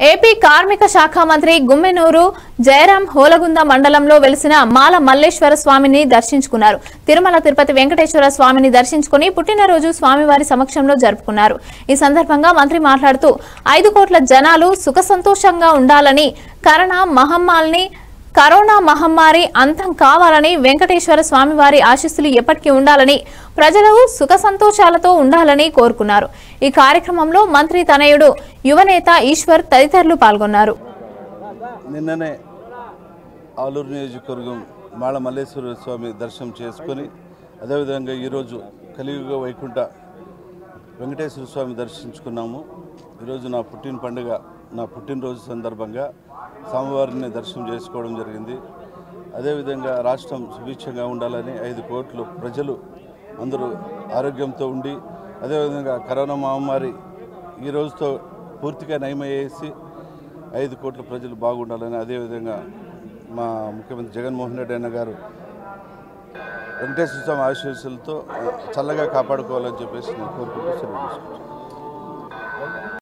AP కార్మిక శాఖ మంత్రి గుమ్మెనూరు జయరాం హోలగుంద మండలంలో వెలిసిన మాల మల్లేశ్వర స్వామిని దర్శించుకున్నారు తిరుమల తిరుపతి వెంకటేశ్వర స్వామిని దర్శించుకుని పుట్టినరోజు స్వామివారి సమక్షంలో జరుపుకున్నారు ఈ సందర్భంగా మంత్రి మాట్లాడుతూ ఐదు కోట్ల జనాలు సుఖ సంతోషంగా ఉండాలని కరోనా మహమ్మారిని కరోనా మహమ్మారి అంతం కావాలని వెంకటేశ్వర స్వామివారి ఆశీస్సులు ఎప్పటికీ ఉండాలని ప్రజలు సుఖ సంతోషాలతో ఉండాలని కోరుకున్నారు ఈ కార్యక్రమంలో మంత్రి తనయుడు యువనేత ఈశ్వర్ తదితరులు పాల్గొన్నారు నిన్ననే ఆలూరు నియోజకవర్గం మాళ మల్లేశ్వర స్వామి దర్శనం చేసుకొని అదేవిధంగా ఈరోజు కలియుగ వైకుంఠ వెంకటేశ్వర స్వామి దర్శించుకున్నాము ఈరోజు నా పుట్టిన పండుగ నా పుట్టినరోజు సందర్భంగా స్వామివారిని దర్శనం చేసుకోవడం జరిగింది అదేవిధంగా రాష్ట్రం సుభిక్షంగా ఉండాలని ఐదు కోట్లు ప్రజలు అందరూ ఆరోగ్యంతో ఉండి అదేవిధంగా కరోనా మహమ్మారి ఈ రోజుతో పూర్తిగా నయమయ్యేసి ఐదు కోట్ల ప్రజలు బాగుండాలని అదేవిధంగా మా ముఖ్యమంత్రి జగన్మోహన్ రెడ్డి అన్న గారు వెంకటేశ్వర స్వామి ఆశీస్సులతో చల్లగా కాపాడుకోవాలని చెప్పేసి నేను కోరుకుంటూ సెలవు తీసుకుంటాను